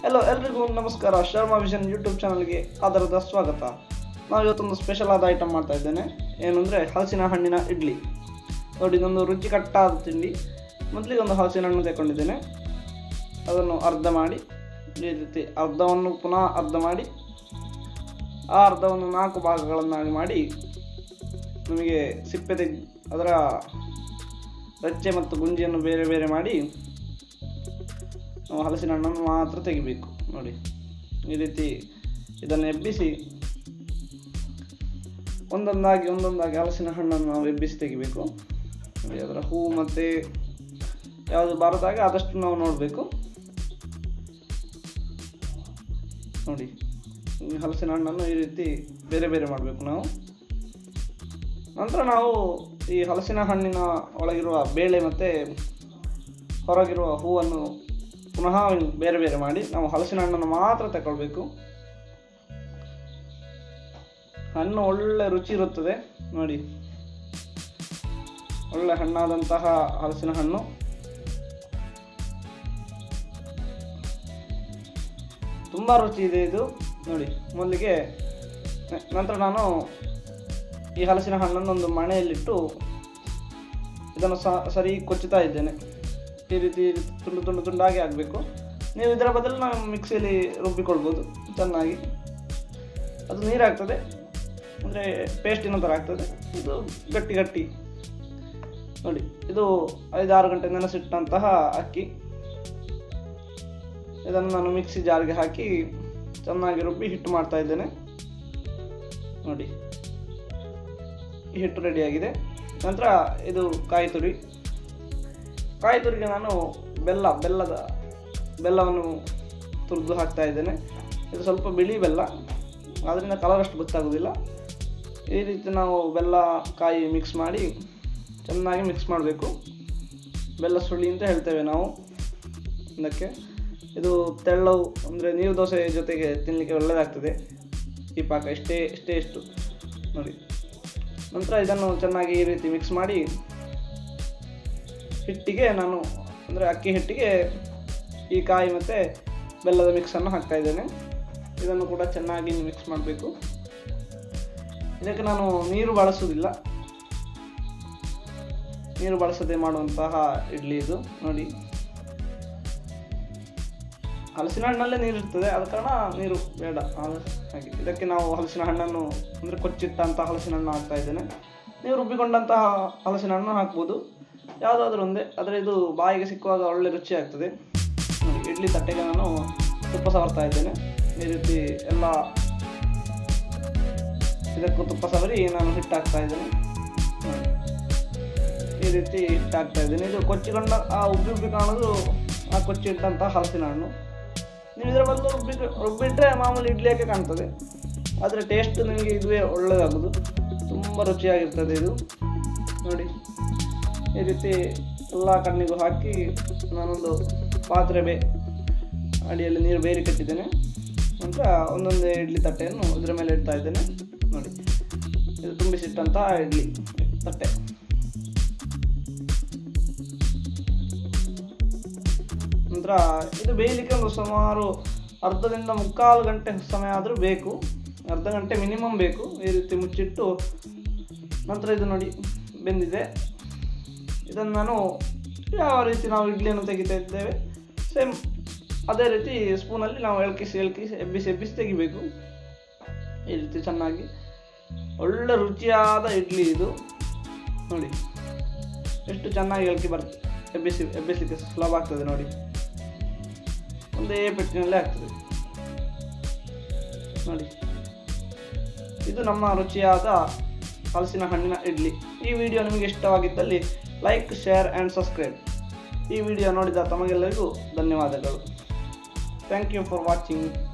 Hello ಎಲ್ರಿಗೂ ನಮಸ್ಕಾರ Sharma vision YouTube ಚಾನಲ್ಗೆ ಆಧಾರದ ಸ್ವಾಗತ ನಾವು ಇವತ್ತೊಂದು ಸ್ಪೆಷಲ್ ಆದ ಐಟಮ್ ಮಾಡ್ತಾ ಇದ್ದೇನೆ ಏನಂದರೆ ಹಲಸಿನ ಹಣ್ಣಿನ ಇಡ್ಲಿ ನೋಡಿ ಇದೊಂದು ರುಚಿಕಟ್ಟಾದ ತಿಂಡಿ ಮೊದಲಿಗೆ ಒಂದು ಹಲಸಿನ ಹಣ್ಣು ತಗೊಂಡಿದ್ದೇನೆ ಅದನ್ನು ಅರ್ಧ ಮಾಡಿ ಈ ರೀತಿ ಅರ್ಧವನ್ನು ಪುನಃ ಅರ್ಧ ಮಾಡಿ ಆ ಅರ್ಧವನ್ನು ನಾಲ್ಕು ಭಾಗಗಳನ್ನಾಗಿ ಮಾಡಿ ನಮಗೆ ಸಿಪ್ಪೆ ತೆಗ್ ಅದರ ರಚ್ಚೆ ಮತ್ತು ಗುಂಜಿಯನ್ನು ಬೇರೆ ಬೇರೆ ಮಾಡಿ ನಾವು ಹಲಸಿನ ಹಣ್ಣನ್ನು ಮಾತ್ರ ತೆಗಿಬೇಕು ನೋಡಿ ಈ ರೀತಿ ಇದನ್ನು ಎಬ್ಬಿಸಿ ಒಂದೊಂದಾಗಿ ಒಂದೊಂದಾಗಿ ಹಲಸಿನ ಹಣ್ಣನ್ನು ನಾವು ಎಬ್ಬಿಸಿ ತೆಗಿಬೇಕು ನೋಡಿ ಅದರ ಹೂವು ಮತ್ತು ಯಾವುದು ಬಾರದಾಗ ಆದಷ್ಟು ನಾವು ನೋಡಬೇಕು ನೋಡಿ ಈ ಹಲಸಿನ ಹಣ್ಣನ್ನು ಈ ರೀತಿ ಬೇರೆ ಬೇರೆ ಮಾಡಬೇಕು ನಾವು ನಂತರ ನಾವು ಈ ಹಲಸಿನ ಹಣ್ಣಿನ ಒಳಗಿರುವ ಬೇಳೆ ಮತ್ತು ಹೊರಗಿರುವ ಹೂವನ್ನು ಪುನಃ ಬೇರೆ ಬೇರೆ ಮಾಡಿ ನಾವು ಹಲಸಿನ ಹಣ್ಣನ್ನು ಮಾತ್ರ ತಗೊಳ್ಬೇಕು ಹಣ್ಣು ಒಳ್ಳೆ ರುಚಿ ಇರುತ್ತದೆ ನೋಡಿ ಒಳ್ಳೆ ಹಣ್ಣಾದಂತಹ ಹಲಸಿನ ಹಣ್ಣು ತುಂಬ ರುಚಿ ಇದೆ ಇದು ನೋಡಿ ಮೊದಲಿಗೆ ನ- ನಂತರ ನಾನು ಈ ಹಲಸಿನ ಹಣ್ಣನ್ನು ಒಂದು ಮಣೆಯಲ್ಲಿಟ್ಟು ಇದನ್ನು ಸ ಸರಿ ಕೊಚ್ಚುತ್ತಾ ಇದ್ದೇನೆ ಈ ರೀತಿ ತುಂಡು ತುಂಡು ತುಂಡಾಗಿ ಆಗಬೇಕು ನೀವು ಇದರ ಬದಲು ನಾವು ಮಿಕ್ಸಿಯಲ್ಲಿ ರುಬ್ಬಿಕೊಳ್ಬೋದು ಚೆನ್ನಾಗಿ ಅದು ನೀರಾಗ್ತದೆ ಅಂದರೆ ಪೇಸ್ಟಿನ ಥರ ಆಗ್ತದೆ ಇದು ಗಟ್ಟಿ ಗಟ್ಟಿ ನೋಡಿ ಇದು ಐದಾರು ಗಂಟೆ ನೆನೆಸಿಟ್ಟಂತಹ ಅಕ್ಕಿ ಇದನ್ನು ನಾನು ಮಿಕ್ಸಿ ಜಾರ್ಗೆ ಹಾಕಿ ಚೆನ್ನಾಗಿ ರುಬ್ಬಿ ಹಿಟ್ಟು ಮಾಡ್ತಾ ಇದ್ದೇನೆ ನೋಡಿ ಈ ಹಿಟ್ಟು ರೆಡಿಯಾಗಿದೆ ನಂತರ ಇದು ಕಾಯಿ ತುರಿ ಕಾಯಿ ತುರಿಗೆ ನಾನು ಬೆಲ್ಲ ಬೆಲ್ಲದ ಬೆಲ್ಲವನ್ನು ತುರಿದು ಹಾಕ್ತಾ ಇದ್ದೇನೆ ಇದು ಸ್ವಲ್ಪ ಬಿಳಿ ಬೆಲ್ಲ ಅದರಿಂದ ಕಲರ್ ಅಷ್ಟು ಗೊತ್ತಾಗೋದಿಲ್ಲ ಈ ರೀತಿ ನಾವು ಬೆಲ್ಲ ಕಾಯಿ ಮಿಕ್ಸ್ ಮಾಡಿ ಚೆನ್ನಾಗಿ ಮಿಕ್ಸ್ ಮಾಡಬೇಕು ಬೆಲ್ಲ ಸುಳ್ಳಿ ಅಂತ ಹೇಳ್ತೇವೆ ನಾವು ಇದಕ್ಕೆ ಇದು ತೆಳ್ಳವು ಅಂದರೆ ನೀರು ದೋಸೆ ಜೊತೆಗೆ ತಿನ್ನಲಿಕ್ಕೆ ಒಳ್ಳೆಯದಾಗ್ತದೆ ಈ ಪಾಕ ಇಷ್ಟೇ ಇಷ್ಟೇ ಇಷ್ಟು ನೋಡಿ ನಂತರ ಇದನ್ನು ಚೆನ್ನಾಗಿ ಈ ರೀತಿ ಮಿಕ್ಸ್ ಮಾಡಿ ಹಿಟ್ಟಿಗೆ ನಾನು ಅಂದರೆ ಅಕ್ಕಿ ಹಿಟ್ಟಿಗೆ ಈ ಕಾಯಿ ಮತ್ತು ಬೆಲ್ಲದ ಮಿಕ್ಸನ್ನು ಹಾಕ್ತಾ ಇದ್ದೇನೆ ಇದನ್ನು ಕೂಡ ಚೆನ್ನಾಗಿ ಮಿಕ್ಸ್ ಮಾಡಬೇಕು ಇದಕ್ಕೆ ನಾನು ನೀರು ಬಳಸುವುದಿಲ್ಲ ನೀರು ಬಳಸದೆ ಮಾಡುವಂತಹ ಇಡ್ಲಿ ಇದು ನೋಡಿ ಹಲಸಿನ ಹಣ್ಣಲ್ಲೇ ನೀರು ಇರ್ತದೆ ಆದ ಕಾರಣ ನೀರು ಬೇಡ ಆದ- ಹಾಗೆ ಇದಕ್ಕೆ ನಾವು ಹಲಸಿನ ಹಣ್ಣನ್ನು ಅಂದರೆ ಕೊಚ್ಚಿಟ್ಟಂಥ ಹಲಸಿನ ಹಣ್ಣು ಹಾಕ್ತಾ ಇದ್ದೇನೆ ನೀವು ರುಬ್ಬಿಕೊಂಡಂತಹ ಹಲಸಿನ ಹಣ್ಣು ಹಾಕ್ಬೋದು ಯಾವುದಾದ್ರೂ ಒಂದೇ ಆದರೆ ಇದು ಬಾಯಿಗೆ ಸಿಕ್ಕುವಾಗ ಒಳ್ಳೆ ರುಚಿ ಆಗ್ತದೆ ನೋಡಿ ಇಡ್ಲಿ ತಟ್ಟೆಗೆ ನಾನು ತುಪ್ಪ ಸವರ್ತಾ ಇದ್ದೇನೆ ಈ ರೀತಿ ಎಲ್ಲ ಇದಕ್ಕೂ ತುಪ್ಪ ಸವರಿ ನಾನು ಹಿಟ್ಟು ಹಾಕ್ತಾ ಇದ್ದೇನೆ ನೋಡಿ. ಈ ರೀತಿ ಹಿಟ್ಟು ಹಾಕ್ತಾ ಇದ್ದೇನೆ ಇದು ಕೊಚ್ಚಿಕೊಂಡ ಆ ಉಬ್ಬಿ ಉಬ್ಬಿ ಕಾಣೋದು ಆ ಕೊಚ್ಚಿಟ್ಟಂತಹ ಹಲಸಿನ ಹಣ್ಣು ನೀವು ಇದರ ಬದಲು ರುಬ್ಬಿ ರುಬ್ಬಿಟ್ರೆ ಮಾಮೂಲಿ ಇಡ್ಲಿಯಾಗೆ ಕಾಣ್ತದೆ ಆದರೆ ಟೇಸ್ಟ್ ನಿಮಗೆ ಇದುವೇ ಒಳ್ಳೆಯದಾಗೋದು ತುಂಬ ರುಚಿಯಾಗಿರ್ತದೆ ಇದು ನೋಡಿ ಈ ರೀತಿ ಎಲ್ಲ ಕಣ್ಣಿಗೂ ಹಾಕಿ ನಾನೊಂದು ಪಾತ್ರೆ ಬೇ ಅಡಿಯಲ್ಲಿ ನೀರು ಬೇರೆ ಕಟ್ಟಿದ್ದೇನೆ ನಂತರ ಒಂದೊಂದೇ ಇಡ್ಲಿ ತಟ್ಟೆಯನ್ನು ಇದರ ಮೇಲೆ ಇಡ್ತಾ ಇದ್ದೇನೆ ನೋಡಿ ಇದು ತುಂಬಿಸಿಟ್ಟಂಥ ಇಡ್ಲಿ ತಟ್ಟೆ ನಂತರ ಇದು ಬೇಯಲಿಕ್ಕೆ ಒಂದು ಸುಮಾರು ಅರ್ಧದಿಂದ ಮುಕ್ಕಾಲು ಗಂಟೆ ಸಮಯ ಆದರೂ ಬೇಕು ಅರ್ಧ ಗಂಟೆ ಮಿನಿಮಮ್ ಬೇಕು ಈ ರೀತಿ ಮುಚ್ಚಿಟ್ಟು ನಂತರ ಇದು ನೋಡಿ ಬೆಂದಿದೆ ಇದನ್ನು ನಾನು ಯಾವ ರೀತಿ ನಾವು ಇಡ್ಲಿಯನ್ನು ತೆಗಿತಾ ಇದ್ದೇವೆ ಸೇಮ್ ಅದೇ ರೀತಿ ಸ್ಪೂನಲ್ಲಿ ನಾವು ಎಳ್ಕಿಸಿ ಎಳ್ಕಿಸಿ ಎಬ್ಬಿಸಿ ಎಬ್ಬಿಸಿ ತೆಗಿಬೇಕು ಈ ರೀತಿ ಚೆನ್ನಾಗಿ ಒಳ್ಳೆ ರುಚಿಯಾದ ಇಡ್ಲಿ ಇದು ನೋಡಿ ಎಷ್ಟು ಚೆನ್ನಾಗಿ ಎಳ್ಕಿ ಬರ್ತದೆ ಎಬ್ಬಿಸಿ ಎಬ್ಬಿಸಲಿಕ್ಕೆ ಸುಲಭ ಆಗ್ತದೆ ನೋಡಿ ಒಂದೇ ಪೆಟ್ಟಿನಲ್ಲೇ ಆಗ್ತದೆ ನೋಡಿ ಇದು ನಮ್ಮ ರುಚಿಯಾದ ಹಲಸಿನ ಹಣ್ಣಿನ ಇಡ್ಲಿ ಈ ವಿಡಿಯೋ ನಿಮಗೆ ಇಷ್ಟವಾಗಿದ್ದಲ್ಲಿ ಲೈಕ್ ಶೇರ್ ಆ್ಯಂಡ್ ಸಬ್ಸ್ಕ್ರೈಬ್ ಈ ವಿಡಿಯೋ ನೋಡಿದ ತಮಗೆಲ್ಲರಿಗೂ ಧನ್ಯವಾದಗಳು ಥ್ಯಾಂಕ್ ಯು ಫಾರ್ ವಾಚಿಂಗ್